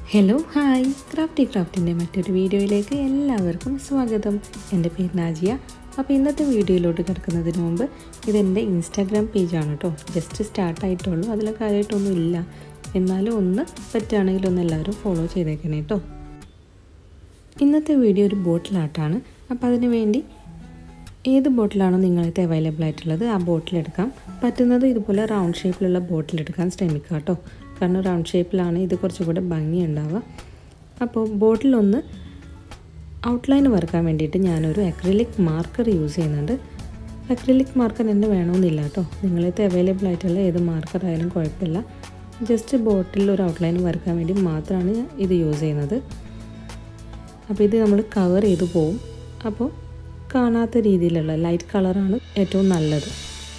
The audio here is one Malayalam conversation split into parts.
ഹലോ ഹായ് ക്രാഫ്റ്റി ക്രാഫ്റ്റിൻ്റെ മറ്റൊരു വീഡിയോയിലേക്ക് എല്ലാവർക്കും സ്വാഗതം എൻ്റെ പേര് നാജിയ അപ്പോൾ ഇന്നത്തെ വീഡിയോയിലോട്ട് കിടക്കുന്നതിന് മുമ്പ് ഇതെൻ്റെ ഇൻസ്റ്റാഗ്രാം പേജാണ് കേട്ടോ ജസ്റ്റ് സ്റ്റാർട്ടായിട്ടുള്ളൂ അതിൽ കാര്യമായിട്ടൊന്നും ഇല്ല എന്നാലും ഒന്ന് പറ്റുകയാണെങ്കിൽ ഒന്ന് എല്ലാവരും ഫോളോ ചെയ്തേക്കണേ കേട്ടോ ഇന്നത്തെ വീഡിയോ ഒരു ബോട്ടിലാട്ടാണ് അപ്പോൾ അതിന് വേണ്ടി ഏത് ബോട്ടിലാണോ നിങ്ങളത്തെ അവൈലബിൾ ആയിട്ടുള്ളത് ആ ബോട്ടിൽ എടുക്കാം പറ്റുന്നത് ഇതുപോലെ റൗണ്ട് ഷേപ്പിലുള്ള ബോട്ടിൽ എടുക്കാൻ ശ്രമിക്കുക കേട്ടോ കാരണം റൗണ്ട് ഷേപ്പിലാണ് ഇത് കുറച്ചുകൂടെ ഭംഗി ഉണ്ടാവുക അപ്പോൾ ബോട്ടിലൊന്ന് ഔട്ട്ലൈൻ വരക്കാൻ വേണ്ടിയിട്ട് ഞാനൊരു അക്രിലിക് മാർക്കർ യൂസ് ചെയ്യുന്നുണ്ട് അക്രിലിക് മാർക്കർ തന്നെ വേണമെന്നില്ല കേട്ടോ നിങ്ങളത്തെ അവൈലബിൾ ആയിട്ടുള്ള ഏത് മാർക്കർ ആയാലും കുഴപ്പമില്ല ജസ്റ്റ് ബോട്ടിൽ ഒരു ഔട്ട്ലൈൻ വരക്കാൻ വേണ്ടി മാത്രമാണ് ഇത് യൂസ് ചെയ്യുന്നത് അപ്പോൾ ഇത് നമ്മൾ കവർ ചെയ്ത് പോവും അപ്പോൾ കാണാത്ത രീതിയിലുള്ള ലൈറ്റ് കളറാണ് ഏറ്റവും നല്ലത്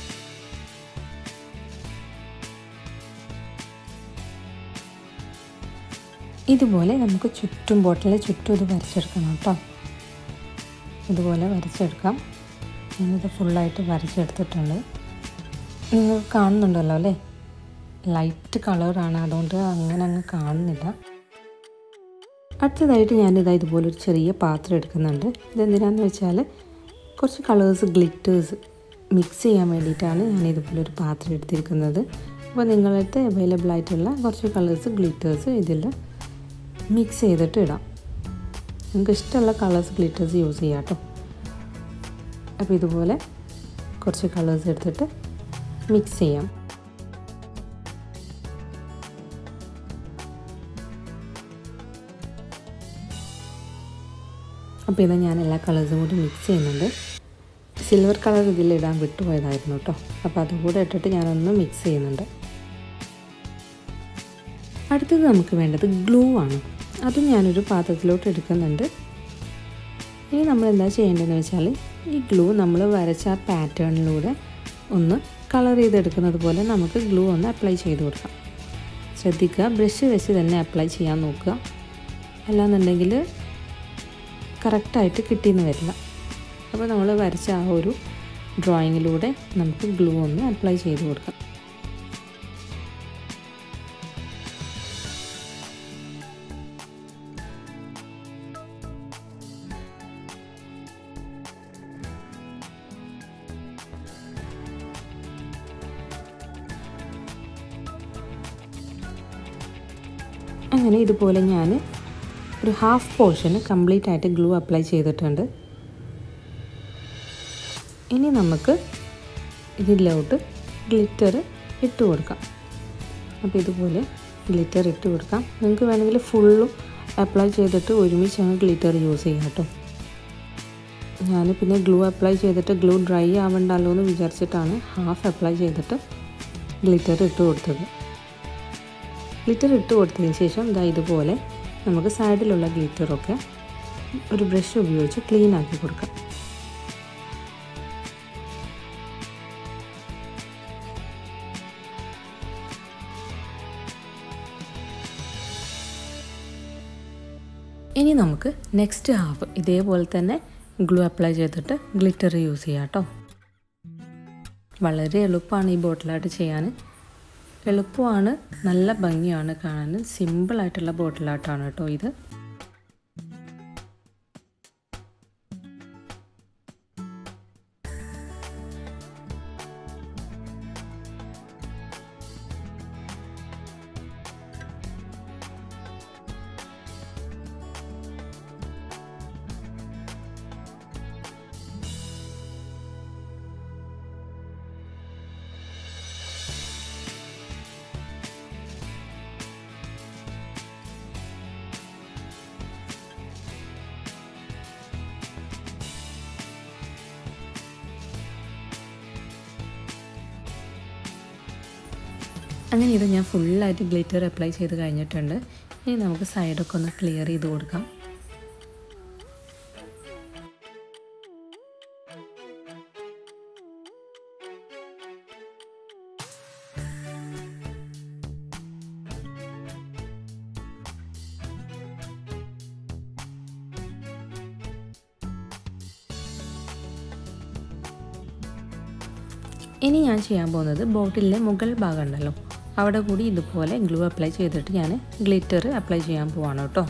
ഇതുപോലെ നമുക്ക് ചുറ്റും ബോട്ടിലെ ചുറ്റും ഇത് വരച്ചെടുക്കണം കേട്ടോ ഇതുപോലെ വരച്ചെടുക്കാം ഞാനിത് ഫുള്ളായിട്ട് വരച്ചെടുത്തിട്ടുണ്ട് നിങ്ങൾ കാണുന്നുണ്ടല്ലോ അല്ലേ ലൈറ്റ് കളറാണ് അതുകൊണ്ട് അങ്ങനെ അങ്ങ് കാണുന്നില്ല അടുത്തതായിട്ട് ഞാനിതാ ഇതുപോലെ ഒരു ചെറിയ പാത്രം എടുക്കുന്നുണ്ട് ഇതെന്തിനാന്ന് വെച്ചാൽ കുറച്ച് കളേഴ്സ് ഗ്ലിറ്റേഴ്സ് മിക്സ് ചെയ്യാൻ വേണ്ടിയിട്ടാണ് ഞാൻ ഇതുപോലെ ഒരു പാത്രം എടുത്തിരിക്കുന്നത് അപ്പോൾ നിങ്ങളടുത്ത് അവൈലബിൾ ആയിട്ടുള്ള കുറച്ച് കളേഴ്സ് ഗ്ലിറ്റേഴ്സ് ഇതിൽ മിക്സ് ചെയ്തിട്ട് ഇടാം നിങ്ങൾക്ക് ഇഷ്ടമുള്ള കളേഴ്സ് ഗ്ലിറ്റേഴ്സ് യൂസ് ചെയ്യാം കേട്ടോ അപ്പോൾ ഇതുപോലെ കുറച്ച് കളേഴ്സ് എടുത്തിട്ട് മിക്സ് ചെയ്യാം അപ്പോൾ ഇത് ഞാൻ എല്ലാ കളേഴ്സും കൂടി മിക്സ് ചെയ്യുന്നുണ്ട് സിൽവർ കളർ ഇതിലിടാൻ വിട്ടുപോയതായിരുന്നു കേട്ടോ അപ്പോൾ അതുകൂടെ ഇട്ടിട്ട് ഞാനൊന്ന് മിക്സ് ചെയ്യുന്നുണ്ട് അടുത്തത് നമുക്ക് വേണ്ടത് ഗ്ലൂ ആണ് അതും ഞാനൊരു പാത്രത്തിലോട്ട് എടുക്കുന്നുണ്ട് ഇനി നമ്മൾ എന്താ ചെയ്യേണ്ടതെന്ന് വെച്ചാൽ ഈ ഗ്ലൂ നമ്മൾ വരച്ച ആ പാറ്റേണിലൂടെ ഒന്ന് കളർ ചെയ്തെടുക്കുന്നത് പോലെ നമുക്ക് ഗ്ലൂ ഒന്ന് അപ്ലൈ ചെയ്ത് കൊടുക്കാം ശ്രദ്ധിക്കുക ബ്രഷ് വെച്ച് തന്നെ അപ്ലൈ ചെയ്യാൻ നോക്കുക അല്ലാന്നുണ്ടെങ്കിൽ കറക്റ്റായിട്ട് കിട്ടിയെന്ന് വരില്ല അപ്പോൾ നമ്മൾ വരച്ച ആ ഒരു ഡ്രോയിങ്ങിലൂടെ നമുക്ക് ഗ്ലൂ ഒന്ന് അപ്ലൈ ചെയ്ത് കൊടുക്കാം അങ്ങനെ ഇതുപോലെ ഞാൻ ഒരു ഹാഫ് പോർഷന് കംപ്ലീറ്റ് ആയിട്ട് ഗ്ലൂ അപ്ലൈ ചെയ്തിട്ടുണ്ട് ഇനി നമുക്ക് ഇതിലോട്ട് ഗ്ലിറ്റർ ഇട്ട് കൊടുക്കാം അപ്പോൾ ഇതുപോലെ ഗ്ലിറ്റർ ഇട്ട് കൊടുക്കാം നിങ്ങൾക്ക് വേണമെങ്കിൽ ഫുള്ളും അപ്ലൈ ചെയ്തിട്ട് ഒരുമിച്ച് അങ്ങ് ഗ്ലിറ്റർ യൂസ് ചെയ്യാം കേട്ടോ ഞാൻ പിന്നെ ഗ്ലൂ അപ്ലൈ ചെയ്തിട്ട് ഗ്ലൂ ഡ്രൈ ആവണ്ടല്ലോ എന്ന് വിചാരിച്ചിട്ടാണ് ഹാഫ് അപ്ലൈ ചെയ്തിട്ട് ഗ്ലിറ്റർ ഇട്ട് കൊടുത്തത് ഗ്ലിറ്റർ ഇട്ട് കൊടുത്തതിന് ശേഷം ഇതാ ഇതുപോലെ നമുക്ക് സൈഡിലുള്ള ഗ്ലിറ്ററൊക്കെ ഒരു ബ്രഷ് ഉപയോഗിച്ച് ക്ലീൻ ആക്കി കൊടുക്കാം ഇനി നമുക്ക് നെക്സ്റ്റ് ഹാഫ് ഇതേപോലെ തന്നെ ഗ്ലൂ അപ്ലൈ ചെയ്തിട്ട് ഗ്ലിറ്റർ യൂസ് ചെയ്യാം കേട്ടോ വളരെ എളുപ്പമാണ് ഈ ബോട്ടിലായിട്ട് ചെയ്യാൻ എളുപ്പമാണ് നല്ല ഭംഗിയാണ് കാണാൻ സിമ്പിളായിട്ടുള്ള ബോട്ടിലായിട്ടാണ് കേട്ടോ ഇത് അങ്ങനെ ഇത് ഞാൻ ഫുള്ളായിട്ട് ഗ്ലിറ്റർ അപ്ലൈ ചെയ്ത് കഴിഞ്ഞിട്ടുണ്ട് ഇനി നമുക്ക് സൈഡൊക്കെ ഒന്ന് ക്ലിയർ ചെയ്ത് കൊടുക്കാം ഇനി ഞാൻ ചെയ്യാൻ പോകുന്നത് ബോട്ടിലിലെ മുകൾ ഭാഗം ഉണ്ടല്ലോ അവിടെ കൂടി ഇതുപോലെ ഗ്ലൂ അപ്ലൈ ചെയ്തിട്ട് ഞാൻ ഗ്ലിറ്റർ അപ്ലൈ ചെയ്യാൻ പോവാണ് കേട്ടോ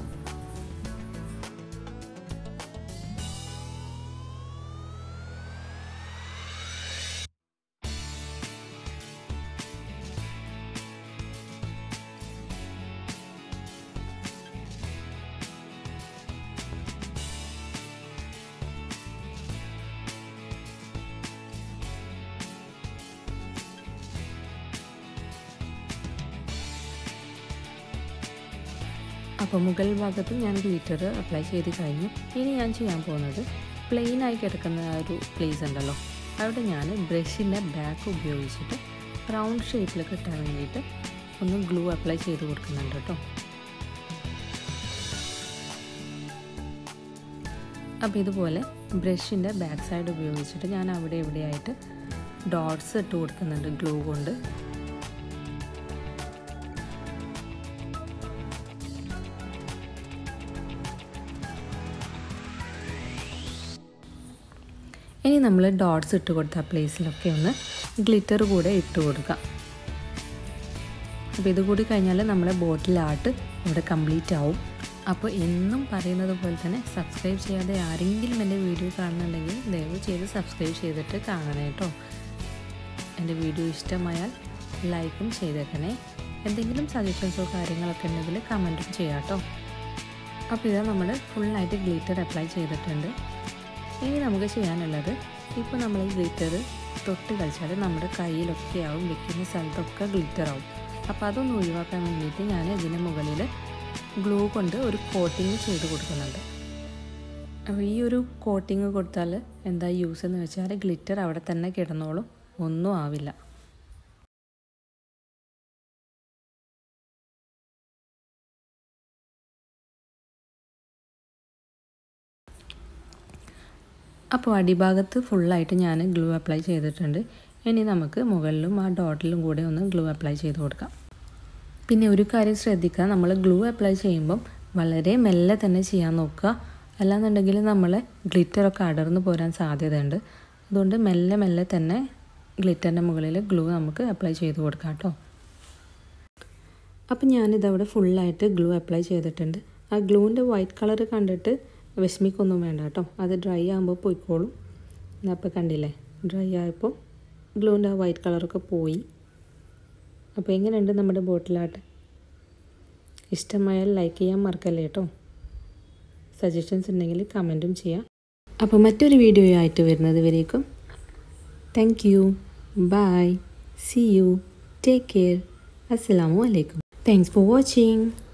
അപ്പോൾ മുകൾ ഭാഗത്ത് ഞാൻ ഗ്ലിറ്റർ അപ്ലൈ ചെയ്ത് കഴിഞ്ഞു ഇനി ഞാൻ ചെയ്യാൻ പോകുന്നത് പ്ലെയിൻ ആയി കിടക്കുന്ന ആ ഒരു പ്ലേസ് ഉണ്ടല്ലോ അവിടെ ഞാൻ ബ്രഷിൻ്റെ ബാക്ക് ഉപയോഗിച്ചിട്ട് റൗണ്ട് ഷേപ്പിൽ കിട്ടാൻ വേണ്ടിയിട്ട് ഒന്ന് ഗ്ലൂ അപ്ലൈ ചെയ്ത് കൊടുക്കുന്നുണ്ട് കേട്ടോ അപ്പോൾ ഇതുപോലെ ബ്രഷിൻ്റെ ബാക്ക് സൈഡ് ഉപയോഗിച്ചിട്ട് ഞാൻ അവിടെ എവിടെയായിട്ട് ഡോട്ട്സ് ഇട്ട് കൊടുക്കുന്നുണ്ട് ഗ്ലൂ കൊണ്ട് ഇനി നമ്മൾ ഡോട്ട്സ് ഇട്ട് കൊടുത്ത പ്ലേസിലൊക്കെ ഒന്ന് ഗ്ലിറ്റർ കൂടെ ഇട്ട് കൊടുക്കാം അപ്പോൾ ഇതുകൂടി കഴിഞ്ഞാൽ നമ്മുടെ ബോട്ടിൽ ആർട്ട് ഇവിടെ കംപ്ലീറ്റ് ആവും അപ്പോൾ എന്നും പറയുന്നത് പോലെ തന്നെ സബ്സ്ക്രൈബ് ചെയ്യാതെ ആരെങ്കിലും എൻ്റെ വീഡിയോ കാണുന്നുണ്ടെങ്കിൽ ദയവ് ചെയ്ത് സബ്സ്ക്രൈബ് ചെയ്തിട്ട് കാണണേ കേട്ടോ എൻ്റെ വീഡിയോ ഇഷ്ടമായാൽ ലൈക്കും ചെയ്തേക്കണേ എന്തെങ്കിലും സജഷൻസോ കാര്യങ്ങളൊക്കെ ഉണ്ടെങ്കിൽ കമൻറ്റും ചെയ്യാം കേട്ടോ അപ്പോൾ ഇതാ നമ്മൾ ഫുള്ളായിട്ട് ഗ്ലിറ്റർ അപ്ലൈ ചെയ്തിട്ടുണ്ട് ഇനി നമുക്ക് ചെയ്യാനുള്ളത് ഇപ്പോൾ നമ്മൾ ഈ ഗ്ലിറ്റർ തൊട്ട് കളിച്ചാൽ നമ്മുടെ കയ്യിലൊക്കെ ആവും വെക്കുന്ന സ്ഥലത്തൊക്കെ ഗ്ലിറ്റർ ആവും അപ്പോൾ അതൊന്ന് ഒഴിവാക്കാൻ വേണ്ടിയിട്ട് ഞാൻ ഇതിന് മുകളിൽ ഗ്ലൂ കൊണ്ട് ഒരു കോട്ടിങ് ചെയ്ത് കൊടുക്കുന്നുണ്ട് അപ്പോൾ ഈ ഒരു കോട്ടിങ് കൊടുത്താൽ എന്താ യൂസ് എന്ന് വെച്ചാൽ ഗ്ലിറ്റർ അവിടെ തന്നെ കിടന്നോളും ഒന്നും ആവില്ല അപ്പോൾ അടിഭാഗത്ത് ഫുള്ളായിട്ട് ഞാൻ ഗ്ലൂ അപ്ലൈ ചെയ്തിട്ടുണ്ട് ഇനി നമുക്ക് മുകളിലും ആ ഡോട്ടിലും കൂടെ ഒന്ന് ഗ്ലൂ അപ്ലൈ ചെയ്ത് കൊടുക്കാം പിന്നെ ഒരു കാര്യം ശ്രദ്ധിക്കുക നമ്മൾ ഗ്ലൂ അപ്ലൈ ചെയ്യുമ്പം വളരെ മെല്ലെ തന്നെ ചെയ്യാൻ നോക്കുക അല്ലാന്നുണ്ടെങ്കിൽ നമ്മൾ ഗ്ലിറ്ററൊക്കെ അടർന്നു പോരാൻ സാധ്യതയുണ്ട് അതുകൊണ്ട് മെല്ലെ മെല്ലെ തന്നെ ഗ്ലിറ്ററിൻ്റെ മുകളിൽ ഗ്ലൂ നമുക്ക് അപ്ലൈ ചെയ്ത് കൊടുക്കാം കേട്ടോ അപ്പം ഞാനിതവിടെ ഫുള്ളായിട്ട് ഗ്ലൂ അപ്ലൈ ചെയ്തിട്ടുണ്ട് ആ ഗ്ലൂവിൻ്റെ വൈറ്റ് കളർ കണ്ടിട്ട് വിഷമിക്കൊന്നും വേണ്ട കേട്ടോ അത് ഡ്രൈ ആകുമ്പോൾ പോയിക്കോളും അപ്പോൾ കണ്ടില്ലേ ഡ്രൈ ആയപ്പോൾ ഗ്ലൂവിൻ്റെ ആ വൈറ്റ് കളറൊക്കെ പോയി അപ്പോൾ എങ്ങനെയുണ്ട് നമ്മുടെ ബോട്ടിലാട്ട് ഇഷ്ടമായാൽ ലൈക്ക് ചെയ്യാൻ മറക്കല്ലേ കേട്ടോ സജഷൻസ് ഉണ്ടെങ്കിൽ കമൻറ്റും ചെയ്യാം അപ്പോൾ മറ്റൊരു വീഡിയോ ആയിട്ട് വരുന്നത് വരേക്കും thank you bye see you take care അസ്സാം വലൈക്കും താങ്ക്സ് ഫോർ വാച്ചിങ്